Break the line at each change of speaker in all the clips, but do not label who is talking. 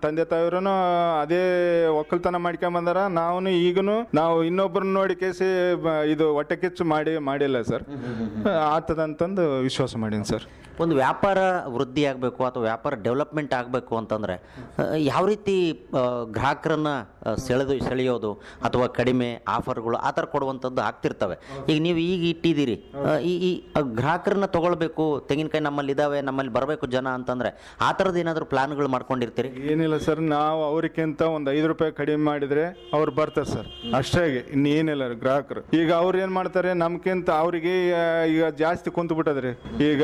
ತಂದೆ ತಾಯಿರೂ ಅದೇ ಒಕ್ಕಲ್ತನ ಮಾಡ್ಕೊಂಡ್ ಬಂದಾರ ನಾವು ಈಗನು ನಾವು ಇನ್ನೊಬ್ಬರನ್ನ ನೋಡಿ ಕೇಸಿ ಬ- ಇದು ಹೊಟ್ಟೆ ಕಿಚ್ಚು ಮಾಡಿ ಮಾಡಿಲ್ಲ ಸರ್ ಆತದಂತಂದು ವಿಶ್ವಾಸ ಮಾಡೀನಿ ಸರ್
ಒಂದು ವ್ಯಾಪಾರ ವೃದ್ಧಿ ಆಗಬೇಕು ಅಥವಾ ವ್ಯಾಪಾರ ಡೆವಲಪ್ಮೆಂಟ್ ಆಗಬೇಕು ಅಂತಂದರೆ ಯಾವ ರೀತಿ ಆ, ಗ್ರಾಹಕರನ್ನ ಆ, ಸೆಳೆದು ಸೆಳೆಯೋದು ಅಥವಾ ಕಡಿಮೆ ಆಫರ್ಗಳು ಆ ಥರ ಕೊಡುವಂಥದ್ದು ಆಗ್ತಿರ್ತವೆ ಈಗ ನೀವು ಈಗ ಇಟ್ಟಿದ್ದೀರಿ ಆ, ಈ ಈ ಆ, ಗ್ರಾಹಕರನ್ನ ತಗೊಳ್ಬೇಕು ತೆಂಗಿನಕಾಯಿ ನಮ್ಮಲ್ಲಿ ಇದಾವೆ ನಮ್ಮಲ್ಲಿ ಬರಬೇಕು ಜನ ಅಂತಂದರೆ ಆ ಥರದ್ದು ಏನಾದರೂ ಪ್ಲಾನ್ಗಳು ಮಾಡ್ಕೊಂಡಿರ್ತೀರಿ
ಏನಿಲ್ಲ ಸರ್ ನಾವು ಅವ್ರಿಗಿಂತ ಒಂದು ಐದು ರೂಪಾಯಿ ಕಡಿಮೆ ಮಾಡಿದ್ರೆ ಅವ್ರು ಬರ್ತಾರೆ ಸರ್ ಅಷ್ಟೇ ಇನ್ನೇನಿಲ್ಲ ರೀ ಗ್ರಾಹಕರು ಈಗ ಅವ್ರು ಏನ್ ಮಾಡ್ತಾರೆ ನಮ್ಗಿಂತ ಅವ್ರಿಗೆ ಆ, ಈಗ ಜಾಸ್ತಿ ಕುಂತು ಬಿಟ್ಟದ್ರಿ ಈಗ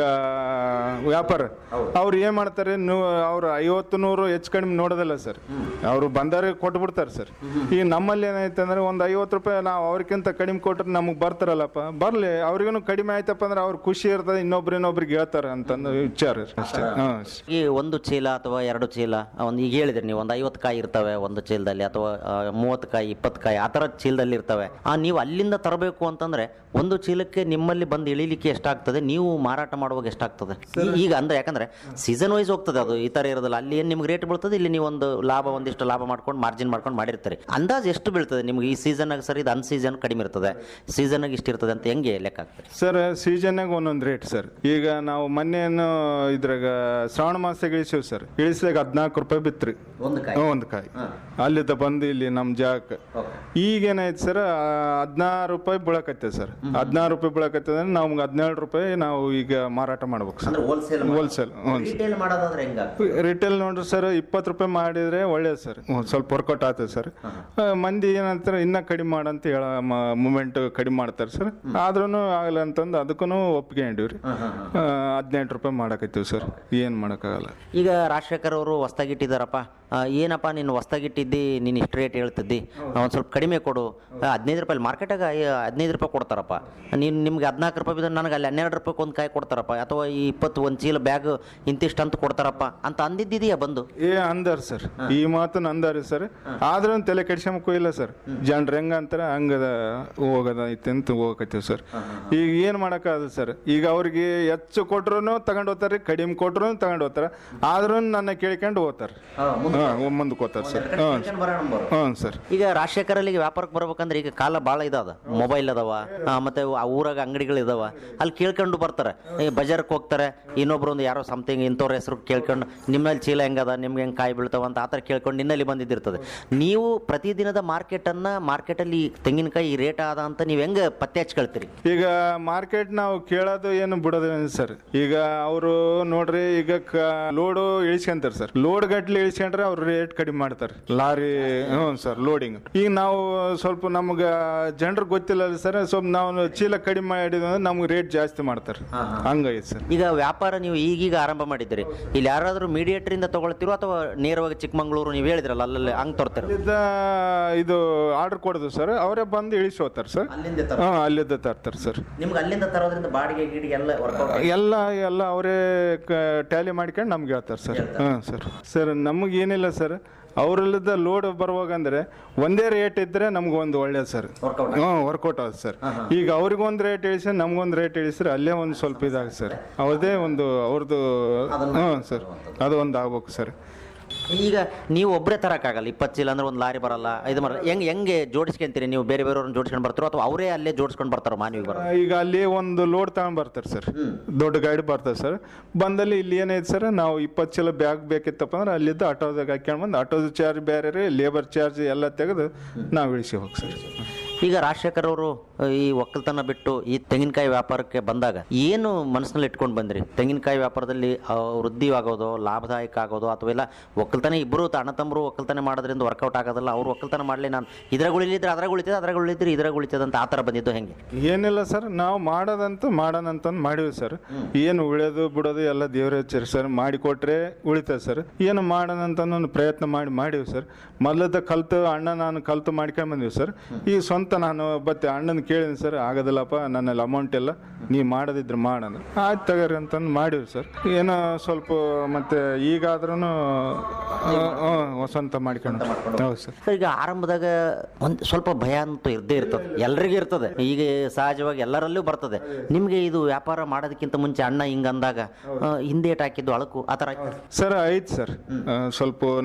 ವ್ಯಾಪಾರ ಅವ್ರು ಏನ್ ಮಾಡ್ತಾರೆ ನೂ- ಅವ್ರು ಐವತ್ತು ನೂರು ಹೆಚ್ಚು ಕಡಿಮೆ ನೋಡೋದಿಲ್ಲ ಸರ್ ಅವ್ರು ಬಂದರೆ ಕೊಟ್ಟು ಬಿಡ್ತಾರೆ ಸರ್ ಈಗ ನಮ್ಮಲ್ಲಿ ಏನಾಯ್ತು ಅಂದ್ರೆ ಒಂದು ಐವತ್ತು ರೂಪಾಯಿ ನಾವು ಅವ್ರಿಗಿಂತ ಕಡಿಮೆ ಕೊಟ್ರೆ ನಮಗೆ ಬರ್ತಾರಲ್ಲಪ್ಪ ಬರ್ಲಿ ಅವ್ರಿಗೂ ಕಡಿಮೆ ಆಯ್ತಪ್ಪ ಅಂದ್ರೆ ಅವ್ರು ಖುಷಿ ಇರ್ತದೆ ಇನ್ನೊಬ್ರು ಇನ್ನೊಬ್ರಿಗೆ ಹೇಳ್ತಾರೆ ಅಂತಂದು ವಿಚಾರ ರೀ ಅಷ್ಟೇ ಹಾಂ
ಈ ಒಂದು ಚೀಲ ಅಥವಾ ಎರಡು ಚೀಲ ಒಂದು ಈಗ ಹೇಳಿದ್ರಿ ನೀವು ಒಂದು ಐವತ್ತು ಕಾಯಿ ಇರ್ತವೆ ಒಂದು ಚೀಲದಲ್ಲಿ ಅಥವಾ ಆ, ಮೂವತ್ತು ಕಾಯಿ ಇಪ್ಪತ್ತು ಕಾಯಿ ಆ ಥರ ಚೀಲದಲ್ಲಿ ಇರ್ತವೆ ಆ ನೀವು ಅಲ್ಲಿಂದ ತರಬೇಕು ಅಂತಂದ್ರೆ ಒಂದು ಚೀಲಕ್ಕೆ ನಿಮ್ಮಲ್ಲಿ ಬಂದು ಇಳಿಲಿಕ್ಕೆ ಎಷ್ಟಾಗ್ತದೆ ನೀವು ಮಾರಾಟ ಮಾಡುವಾಗ ಎಷ್ಟಾಗ್ತದೆ ಈ- ಈಗ ಅಂದ್ರೆ ಯಾಕಂದ್ರೆ ಸೀಸನ್ ವೈಸ್ ಹೋಗ್ತದೆ ಅದು ಈ ಥರ ಇರೋದಿಲ್ಲ ಅಲ್ಲಿ ಏನು ನಿಮ್ಗೆ ರೇಟ್ ಬೀಳ್ತದೆ ಇಲ್ಲಿ ನೀವು ಒಂದು ಲಾಭ ಒಂದಿಷ್ಟು ಲಾಭ ಮಾಡ್ಕೊಂಡು ಮಾರ್ಜಿನ್ ಮಾಡ್ಕೊಂಡು ಮಾಡಿರ್ತೀರಿ ಅಂದಾಜು ಎಷ್ಟು ಬೀಳ್ತದೆ ನಿಮ್ಗೆ ಈ ಸೀಸನ್ನಾಗ ಸರ್ ಇದು ಅನ್ ಸೀಸನ್ ಕಡಿಮೆ ಇರ್ತದೆ ಸೀಸನ್ನಾಗ ಇಷ್ಟು ಇರ್ತದೆ ಅಂತ ಹೆಂಗೆ ಲೆಕ್ಕ ಆಗ್ತದೆ
ಸರ್ ಸೀಸನ್ನಾಗ ಒಂದೊಂದು ರೇಟ್ ಸರ್ ಈಗ ನಾವು ಮೊನ್ನೆನು ಇದ್ರಾಗ ಶ್ರಾವಣ ಮಾಸ ಇಳಿಸಿವ್ ಸರ್ ಇಳಿಸಿದಾಗ ಹದಿನಾಲ್ಕು ರೂಪಾಯಿ ಬಿತ್ರಿ
ಒಂದು ಕಾಯಿ
ಒಂದು ಕಾಯಿ ಅಲ್ಲಿದ್ದ ಬಂದು ಇಲ್ಲಿ ನಮ್ಮ ಜಾಗಕ್ಕೆ ಈಗ ಏನಾಯ್ತು ಸರ್ ಹದಿನಾರು ರೂಪಾಯಿ ಬೀಳಕತ್ತೆ ಸರ್ ಹದಿನಾರು ರೂಪಾಯಿ ಬೀಳಕತ್ತೆ ಅಂದ್ರೆ ನಮ್ಗೆ ಹದಿನೇಳು ರೂಪಾಯಿ ನಾವು ಈಗ ಮಾರಾಟ ಮಾಡ್ಬೇಕು ಸರ್
ಅಂದ್ರೆ ಹೋಲ್ಸೇಲ್
ಹೋಲ್ಸೇಲ್ ಹ್ಞೂ
ರಿಟೇಲ್ ಮಾಡೋದಾದ್ರೆ ಹೆಂಗ
ರಿಟೇಲ್ ನೋಡ್ರಿ ಸರ್ ಇಪ್ಪತ್ತು ರೂಪಾಯಿ ಮಾಡಿದ್ರೆ ಒಳ್ಳೇದು ಸರ್ ಒಂದ್ ಸ್ವಲ್ಪ ವರ್ಕೌಟ್ ಆಗ್ತದೆ ಸರ್ ಆ, ಮಂದಿ ಏನಂತಾರೆ ಇನ್ನೂ ಕಡಿಮೆ ಮಾಡಂತ ಹೇಳ ಮೂಮೆಂಟ್ ಕಡಿಮೆ ಮಾಡ್ತಾರೆ ಸರ್ ಆದ್ರೂ ಆಗಲ್ಲ ಅಂತಂದು ಅದಕ್ಕೂ ಒಪ್ಕೊಂಡಿವಿ ರೀ ಹದಿನೆಂಟು ರೂಪಾಯಿ ಮಾಡಕತ್ತೀವಿ ಸರ್ ಏನು ಮಾಡೋಕ್ಕಾಗಲ್ಲ
ಈಗ ರಾಜಶೇಖರ್ ಅವರು ಹೊಸ್ದಾಗಿಟ್ಟಿದ್ದಾರಪ್ಪ ಆ, ಏನಪ್ಪ ನೀನು ಹೊಸ್ದಾಗಿಟ್ಟಿದ್ದಿ ನೀನು ಇಷ್ಟು ರೇಟ್ ಹೇಳ್ತಿದ್ದಿ ಒಂದು ಸ್ವಲ್ಪ ಕಡಿಮೆ ಕೊಡು ಹದಿನೈದು ರೂಪಾಯಿ ಮಾರ್ಕೆಟಾಗ ಹದಿನೈದು ರೂಪಾಯಿ ಕೊಡ್ತಾರಪ್ಪ ನೀನು ನಿಮ್ಗೆ ಹದಿನಾಲ್ಕು ರೂಪಾಯಿ ಬಿದ್ದರೆ ನನಗೆ ಅಲ್ಲಿ ಹನ್ನೆರಡು ರೂಪಾಯಿ ಒಂದು ಕಾಯಿ ಕೊಡ್ತಾರಪ್ಪ ಅಥವಾ ಈ ಇಪ್ಪತ್ತು ಒಂದು ಚೀಲ ಬ್ಯಾಗ್ ಇಂತಿಷ್ಟು ಅಂತ ಕೊಡ್ತಾರಪ್ಪ ಅಂತ ಅಂದಿದ್ದಿದೆಯಾ ಬಂದು
ಏ ಅಂದಾರ ಸರ್ ಈ ಮಾತನ್ನ ಅಂದಾರಿ ಸರ್ ಆದ್ರೂ ತಲೆ ಕೆಡ್ಸ್ಕೊಂಬಕ್ಕೂ ಇಲ್ಲ ಸರ್ ಜನರು ಹೆಂಗ ಅಂತಾರ ಹಂಗದ ಹೋಗದ ಐತೆ ಅಂತ ಹೋಗಕತ್ತೀವಿ ಸರ್ ಈಗ ಏನು ಮಾಡೋಕ್ಕಾಗಲ್ಲ ಸರ್ ಈಗ ಅವ್ರಿಗೆ ಹೆಚ್ಚು ಕೊಟ್ರು ತಗೊಂಡು ಹೋಗ್ತಾರೆ ಕಡಿಮೆ ಕೊಟ್ರು ತಗೊಂಡು ಹೋಗ್ತಾರೆ ಆದ್ರೂ ನನ್ನ ಕೇಳ್ಕೊಂಡು ಹೋಗ್ತಾರೆ ಹಾಂ ಮುಂದಕ್ಕೆ ಹೋಗ್ತಾರೆ ಸರ್ ಹ್ಞೂ ಹ್ಞೂ ಸರ್
ಈಗ ರಾಜಶೇಖರ್ ಅಲ್ಲಿಗೆ ವ್ಯಾಪಾರಕ್ಕೆ ಬರ್ಬೇಕಂದ್ರೆ ಈಗ ಕಾಲ ಭಾಳ ಇದಾದ ಮೊಬೈಲ್ ಅದಾವ ಆ, ಮತ್ತೆ ಆ ಊರಾಗ ಅಂಗಡಿಗಳು ಇದಾವ ಅಲ್ಲಿ ಕೇಳ್ಕೊಂಡು ಬರ್ತಾರೆ ಈ ಬಜಾರ್ಗೆ ಹೋಗ್ತಾರೆ ಇನ್ನೊಬ್ರು ಒಂದು ಯಾರೋ ಸಮಥಿಂಗ್ ಇಂಥವ್ರ ಹೆಸರು ಕೇಳ್ಕೊಂಡು ನಿಮ್ಮಲ್ಲಿ ಚೀಲ ಹೆಂಗದ ನಿಮ್ಗೆ ಹೆಂಗೆ ಕಾಯಿ ಬೀಳ್ತಾವ ಅಂತ ಆ ಥರ ಕೇಳ್ಕೊಂಡು ನಿನ್ನಲ್ಲಿ ಬಂದಿದ್ದಿರ್ತದೆ ನೀವು ಪ್ರತಿದಿನದ ಮಾರ್ಕೆಟನ್ನು ಮಾರ್ಕೆಟಲ್ಲಿ ತೆಂಗಿನಕಾಯಿ ರೇಟ್ ಆದ ಅಂತ ನೀವು ಹೆಂಗೆ ಪತ್ತೆ ಹಚ್ಕೊಳ್ತೀರಿ
ಈಗ ಮಾರ್ಕೆಟ್ ನಾವು ಕೇಳೋದು ಏನು ಬಿಡೋದು ಸರ್ ಈಗ ಅವರು ನೋಡ್ರಿ ಈಗ ಲೋಡು ಇಳಿಸ್ಕೊಂತಾರೆ ಸರ್ ಲೋಡ್ ಗಟ್ಲೆ ಇಳಿಸ್ಕೊಂಡ್ರೆ ಅವ್ರು ರೇಟ್ ಕಡಿಮೆ ಮಾಡ್ತಾರೆ ಲಾರಿ ಹ್ಞೂ ಸರ್ ಲೋಡಿಂಗ್ ಈಗ ನಾವು ಸ್ವಲ್ಪ ನಮ್ಗೆ ಜನರಿಗೆ ಗೊತ್ತಿಲ್ಲ ಸರ್ ಸ್ವಲ್ಪ ನಾವು ಚೀಲ ಕಡಿಮೆ ಮಾಡಿದ್ವಿ ಅಂದ್ರೆ ನಮ್ಗೆ ರೇಟ್ ಜಾಸ್ತಿ ಮಾಡ್ತಾರೆ ಹಂಗೈತೆ ಸರ್
ಈಗ ವ್ಯಾಪಾರ ನೀವು ಈಗೀಗ ಆರಂಭ ಮಾಡಿದ್ದೀರಿ ಇಲ್ಲಿ ಯಾರಾದರೂ ಮೀಡಿಯೇಟ್ರಿಂದ ತಗೊಳ್ತಿರೋ ಅಥವಾ ನೇರವಾಗಿ ಚಿಕ್ಕಮಂಗ್ಳೂರು ನೀವು ಹೇಳಿದ್ರಲ್ಲ ಅಲ್ಲಲ್ಲಿ ಹಂಗೆ ತರ್ತೀರ
ಅಲ್ಲಿದ್ದ ಇದು ಆರ್ಡರ್ ಕೊಡೋದು ಸರ್ ಅವರೇ ಬಂದು ಇಳಿಸಿ ಹೋಗ್ತಾರೆ ಸರ್
ಅಲ್ಲಿಂದ
ಹಾಂ ಅಲ್ಲಿದ್ದ ತರ್ತಾರೆ ಸರ್
ನಿಮ್ಗೆ ಅಲ್ಲಿಂದ ತರೋದ್ರಿಂದ ಬಾಡಿಗೆ ಗಿಡಿಗೆ ಎಲ್ಲ ವರ್ಕೌಟ್
ಎಲ್ಲ ಎಲ್ಲ ಅವರೇ ಟ್ಯಾಲಿ ಮಾಡ್ಕೊಂಡು ನಮ್ಗೆ ಹೇಳ್ತಾರೆ ಸರ್ ಹಾಂ ಸರ್ ಸರ್ ನಮಗೆ ಏನಿಲ್ಲ ಸರ್ ಅವರಲ್ಲಿದ್ದ ಲೋಡ್ ಬರುವಾಗ ಅಂದ್ರೆ ಒಂದೇ ರೇಟ್ ಇದ್ರೆ ನಮ್ಗೆ ಒಂದು ಒಳ್ಳೇದು ಸರ್ ಹ್ಞೂ ವರ್ಕೌಟ್ ಆಗುತ್ತೆ ಸರ್ ಈಗ ಅವ್ರಿಗೊಂದು ರೇಟ್ ಇಳಿಸಿ ನಮ್ಗೊಂದು ರೇಟ್ ಇಳಿಸಿದ್ರೆ ಅಲ್ಲೇ ಒಂದು ಸ್ವಲ್ಪ ಇದಾಗುತ್ತೆ ಸರ್ ಅವ್ರದೇ ಒಂದು ಅವ್ರದ್ದು ಹ್ಞೂ ಸರ್ ಅದು ಒಂದು ಆಗ್ಬೇಕು ಸರ್
ಈಗ ನೀವು ಒಬ್ಬರೇ ತರಕ್ಕಾಗಲ್ಲ ಇಪ್ಪತ್ತು ಚೀಲ ಅಂದ್ರೆ ಒಂದು ಲಾರಿ ಬರಲ್ಲ ಇದು ಬರಲ್ಲ ಹೆಂಗೆ ಹೆಂಗೆ ಜೋಡಿಸ್ಕೊಂತೀರಿ ನೀವು ಬೇರೆ ಬೇರೆಯವ್ರನ್ನ ಜೋಡಿಸ್ಕೊಂಡು ಬರ್ತಾರೋ ಅಥವಾ ಅವರೇ ಅಲ್ಲೇ ಜೋಡಿಸ್ಕೊಂಡು ಬರ್ತಾರೋ ಮಾನವಿಗೆ ಬರೋ
ಈಗ ಅಲ್ಲಿ ಒಂದು ಲೋಡ್ ತಗೊಂಡ್ ಬರ್ತಾರೆ ಸರ್ ದೊಡ್ಡ ಗಾಡಿ ಬರ್ತಾರೆ ಸರ್ ಬಂದಲ್ಲಿ ಇಲ್ಲಿ ಏನೈತೆ ಸರ್ ನಾವು ಇಪ್ಪತ್ತು ಚೀಲ ಬ್ಯಾಗ್ ಬೇಕಿತ್ತಪ್ಪ ಅಂದ್ರೆ ಅಲ್ಲಿದ್ದ ಆಟೋದಾಗ ಹಾಕ್ಕೊಂಡು ಬಂದು ಆಟೋದ ಚಾರ್ಜ್ ಬೇರೆ ರೀ ಲೇಬರ್ ಚಾರ್ಜ್ ಎಲ್ಲ ತೆಗೆದು ನಾವು ಇಳಿಸಿ ಹೋಗಿ ಸರ್
ಈಗ ರಾಜಶೇಖರ್ ಅವರು ಈ ಒಕ್ಕಲ್ತನ ಬಿಟ್ಟು ಈ ತೆಂಗಿನಕಾಯಿ ವ್ಯಾಪಾರಕ್ಕೆ ಬಂದಾಗ ಏನು ಮನಸ್ಸಿನಲ್ಲಿ ಇಟ್ಕೊಂಡು ಬಂದ್ರಿ ತೆಂಗಿನಕಾಯಿ ವ್ಯಾಪಾರದಲ್ಲಿ ಆ, ವೃದ್ಧಿ ಆಗೋದು ಲಾಭದಾಯಕ ಆಗೋದು ಅಥವಾ ಇಲ್ಲ ಒಕ್ಕಲ್ತನ ಇಬ್ಬರು ಅಣ್ಣ ತಮ್ಮರು ಒಕ್ಕಲ್ತನ ಮಾಡೋದ್ರಿಂದ ವರ್ಕೌಟ್ ಆಗೋದಿಲ್ಲ ಅವ್ರು ಒಕ್ಕಲ್ತನ ಮಾಡಲಿ ನಾನು ಇದ್ರಾಗ ಉಳಿಲಿದ್ರೆ ಅದ್ರಾಗ ಉಳಿತದೆ ಅದ್ರಾಗ ಉಳಿದ್ರೆ ಇದ್ರಾಗ ಉಳಿತದೆ ಅಂತ ಆ ಥರ ಬಂದಿದ್ದು ಹೆಂಗೆ
ಏನಿಲ್ಲ ಸರ್ ನಾವು ಮಾಡೋದಂತೂ ಮಾಡೋಣಂತಂದು ಮಾಡಿವಿ ಸರ್ ಏನು ಉಳಿಯೋದು ಬಿಡೋದು ಎಲ್ಲ ದೇವ್ರ ಹಚ್ಚಿರಿ ಸರ್ ಮಾಡಿಕೊಟ್ರೆ ಉಳಿತದೆ ಸರ್ ಏನು ಮಾಡೋಣಂತ ಒಂದು ಪ್ರಯತ್ನ ಮಾಡಿ ಮಾಡಿವಿ ಸರ್ ಮೊದಲದ ಕಲ್ತು ಅಣ್ಣ ನಾನು ಕಲ್ತು ಮಾಡ್ಕೊಂಡ್ ಬಂದೀವಿ ಸರ್ ಈ ಸ್ವಂತ ನಾನು ಬತ್ತೆ ಅಣ್ಣನ ಕೇಳಿನಿ ಸರ್ ಆಗೋದಿಲ್ಲಪ್ಪ ನನ್ನಲ್ಲಿ ಅಮೌಂಟ್ ಇಲ್ಲ ನೀ ಮಾಡೋದಿದ್ರೆ ಮಾಡೋಣ ಆಯ್ತು ತಗೋರಿ ಅಂತಂದು ಮಾಡಿವಿ ಸರ್ ಏನೋ ಸ್ವಲ್ಪ ಮತ್ತೆ ಈಗಾದ್ರೂ ಸ್ವಂತ ಮಾಡ್ಕೊಂಡು ಹೌದು ಸರ್
ಸರ್, ಈಗ ಆರಂಭದಾಗ ಒಂದು ಸ್ವಲ್ಪ ಭಯ ಅಂತೂ ಇದ್ದೇ ಇರ್ತದೆ ಎಲ್ರಿಗೂ ಇರ್ತದೆ ಈಗ ಸಹಜವಾಗಿ ಎಲ್ಲರಲ್ಲೂ ಬರ್ತದೆ ನಿಮಗೆ ಇದು ವ್ಯಾಪಾರ ಮಾಡೋದಕ್ಕಿಂತ ಮುಂಚೆ ಅಣ್ಣ ಹಿಂಗೆ ಅಂದಾಗ ಆ, ಹಿಂದೇಟ್ ಹಾಕಿದ್ದು ಅಳಕು ಆ ಥರ ಆಯ್ತಾ?
ಸರ್ ಐತೆ ಸರ್ ಆ, ಸ್ವಲ್ಪ